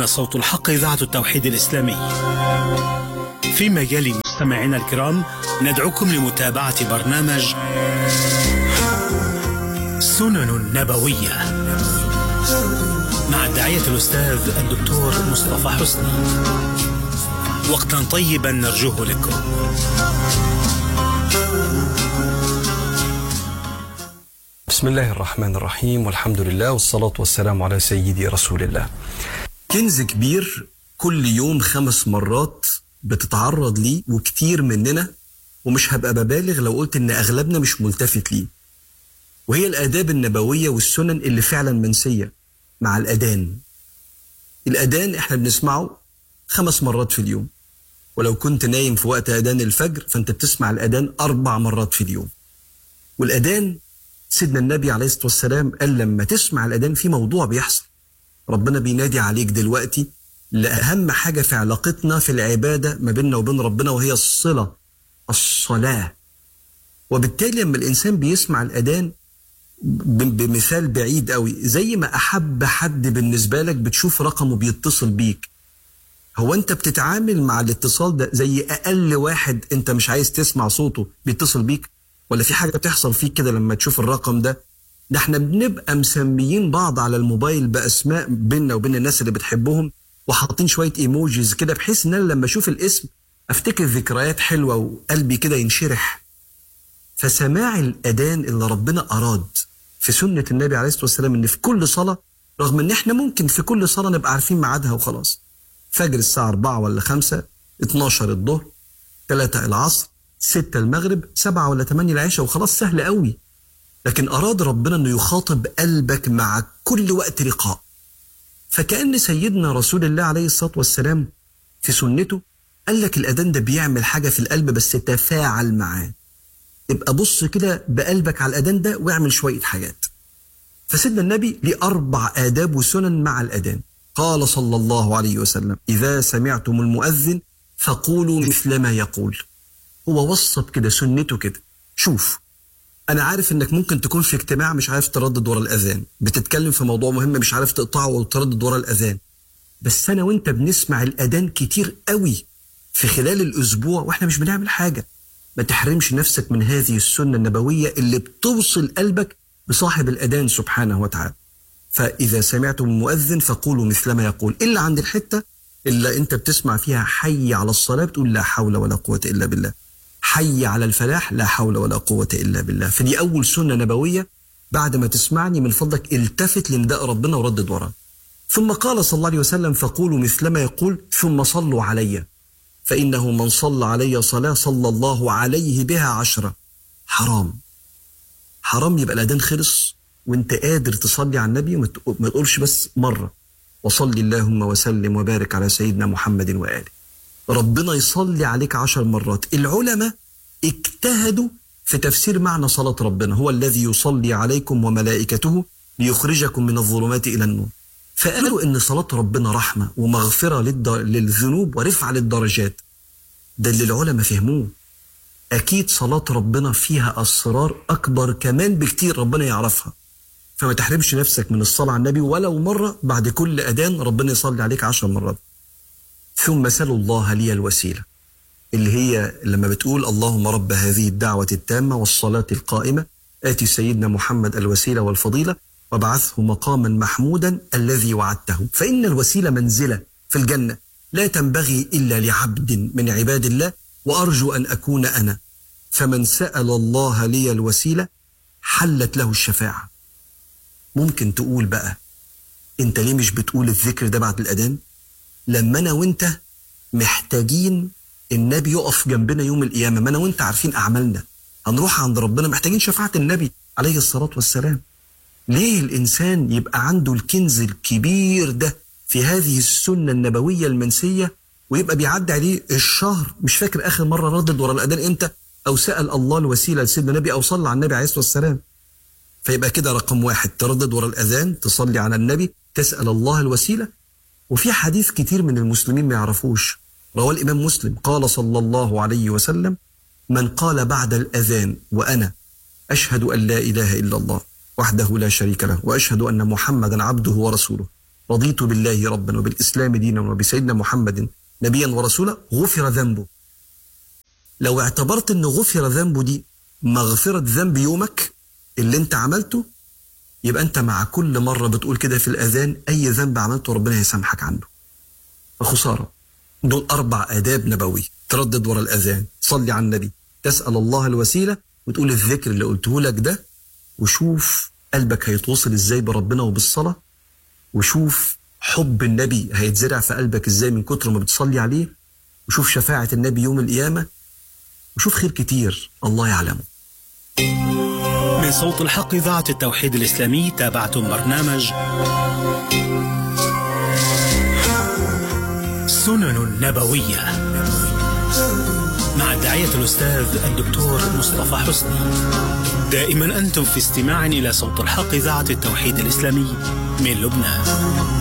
هنا صوت الحق إذاعة التوحيد الإسلامي في مجال مستمعينا الكرام ندعوكم لمتابعة برنامج سنن نبوية مع الداعية الأستاذ الدكتور مصطفى حسني وقتا طيبا نرجوه لكم بسم الله الرحمن الرحيم والحمد لله والصلاة والسلام على سيدي رسول الله كنز كبير كل يوم خمس مرات بتتعرض ليه وكتير مننا ومش هبقى ببالغ لو قلت ان اغلبنا مش ملتفت ليه وهي الاداب النبويه والسنن اللي فعلا منسيه مع الاذان الاذان احنا بنسمعه خمس مرات في اليوم ولو كنت نايم في وقت اذان الفجر فانت بتسمع الاذان اربع مرات في اليوم والاذان سيدنا النبي عليه الصلاه والسلام قال لما تسمع الاذان في موضوع بيحصل ربنا بينادي عليك دلوقتي لأهم حاجة في علاقتنا في العبادة ما بيننا وبين ربنا وهي الصلة الصلاة وبالتالي لما الإنسان بيسمع الأذان بمثال بعيد قوي زي ما أحب حد بالنسبة لك بتشوف رقمه بيتصل بيك هو أنت بتتعامل مع الاتصال ده زي أقل واحد أنت مش عايز تسمع صوته بيتصل بيك ولا في حاجة بتحصل فيك كده لما تشوف الرقم ده ده احنا بنبقى مسميين بعض على الموبايل بأسماء بيننا وبين الناس اللي بتحبهم وحاطين شويه ايموجيز كده بحيث ان انا لما اشوف الاسم افتكر ذكريات حلوه وقلبي كده ينشرح فسماع الاذان اللي ربنا اراد في سنه النبي عليه الصلاه والسلام ان في كل صلاه رغم ان احنا ممكن في كل صلاه نبقى عارفين ميعادها وخلاص فجر الساعه 4 ولا 5 12 الظهر 3 العصر 6 المغرب 7 ولا 8 العشاء وخلاص سهل قوي لكن اراد ربنا انه يخاطب قلبك مع كل وقت لقاء فكأن سيدنا رسول الله عليه الصلاة والسلام في سنته قال لك الأذان ده بيعمل حاجة في القلب بس تفاعل معاه ابقى بص كده بقلبك على الأذان ده واعمل شوية حاجات فسيدنا النبي ليه أربع آداب وسنن مع الأذان قال صلى الله عليه وسلم إذا سمعتم المؤذن فقولوا مثل ما يقول هو وصف كده سنته كده شوف انا عارف انك ممكن تكون في اجتماع مش عارف تردد ورا الاذان بتتكلم في موضوع مهم مش عارف تقطعه وتردد ورا الاذان بس انا وانت بنسمع الاذان كتير قوي في خلال الاسبوع واحنا مش بنعمل حاجه ما تحرمش نفسك من هذه السنه النبويه اللي بتوصل قلبك بصاحب الاذان سبحانه وتعالى فاذا سمعتم المؤذن فقولوا مثل ما يقول الا عند الحته اللي انت بتسمع فيها حي على الصلاه بتقول لا حول ولا قوه الا بالله حي على الفلاح لا حول ولا قوة إلا بالله فدي أول سنة نبوية بعد ما تسمعني من فضلك التفت لنداء ربنا وردد وراه ثم قال صلى الله عليه وسلم فقولوا مثل ما يقول ثم صلوا علي فإنه من صلى علي صلاة صلى الله عليه بها عشرة حرام حرام يبقى الأذان خلص وانت قادر تصلي على النبي ما تقولش بس مرة وصلي اللهم وسلم وبارك على سيدنا محمد وآله ربنا يصلي عليك عشر مرات العلماء اجتهدوا في تفسير معنى صلاة ربنا هو الذي يصلي عليكم وملائكته ليخرجكم من الظلمات إلى النور فقالوا إن صلاة ربنا رحمة ومغفرة للذنوب ورفعة للدرجات ده اللي العلماء فهموه أكيد صلاة ربنا فيها أسرار أكبر كمان بكتير ربنا يعرفها فما تحرمش نفسك من الصلاة على النبي ولو مرة بعد كل أذان ربنا يصلي عليك عشر مرات ثم سلوا الله لي الوسيلة اللي هي لما بتقول اللهم رب هذه الدعوة التامة والصلاة القائمة آتي سيدنا محمد الوسيلة والفضيلة وابعثه مقاما محمودا الذي وعدته فإن الوسيلة منزلة في الجنة لا تنبغي إلا لعبد من عباد الله وأرجو أن أكون أنا فمن سأل الله لي الوسيلة حلت له الشفاعة ممكن تقول بقى انت ليه مش بتقول الذكر ده بعد الأذان لما انا وانت محتاجين النبي يقف جنبنا يوم القيامه ما انا وانت عارفين اعمالنا هنروح عند ربنا محتاجين شفاعه النبي عليه الصلاه والسلام ليه الانسان يبقى عنده الكنز الكبير ده في هذه السنه النبويه المنسيه ويبقى بيعدي عليه الشهر مش فاكر اخر مره ردد ورا الاذان امتى او سال الله الوسيله لسيدنا النبي او صلى على النبي عليه الصلاه والسلام فيبقى كده رقم واحد تردد ورا الاذان تصلي على النبي تسال الله الوسيله وفي حديث كتير من المسلمين ما يعرفوش رواه الإمام مسلم قال صلى الله عليه وسلم من قال بعد الأذان وأنا أشهد أن لا إله إلا الله وحده لا شريك له وأشهد أن محمدا عبده ورسوله رضيت بالله ربا وبالإسلام دينا وبسيدنا محمد نبيا ورسولا غفر ذنبه لو اعتبرت ان غفر ذنبه دي مغفرة ذنب يومك اللي انت عملته يبقى انت مع كل مرة بتقول كده في الأذان أي ذنب عملته ربنا يسامحك عنه فخسارة دول أربع آداب نبوي تردد ورا الأذان تصلي على النبي تسأل الله الوسيلة وتقول الذكر اللي قلته لك ده وشوف قلبك هيتوصل ازاي بربنا وبالصلاة وشوف حب النبي هيتزرع في قلبك ازاي من كتر ما بتصلي عليه وشوف شفاعة النبي يوم القيامة وشوف خير كتير الله يعلمه من صوت الحق إذاعة التوحيد الإسلامي تابعتم برنامج سنن نبوية مع الداعية الأستاذ الدكتور مصطفى حسني دائما أنتم في استماع إلى صوت الحق إذاعة التوحيد الإسلامي من لبنان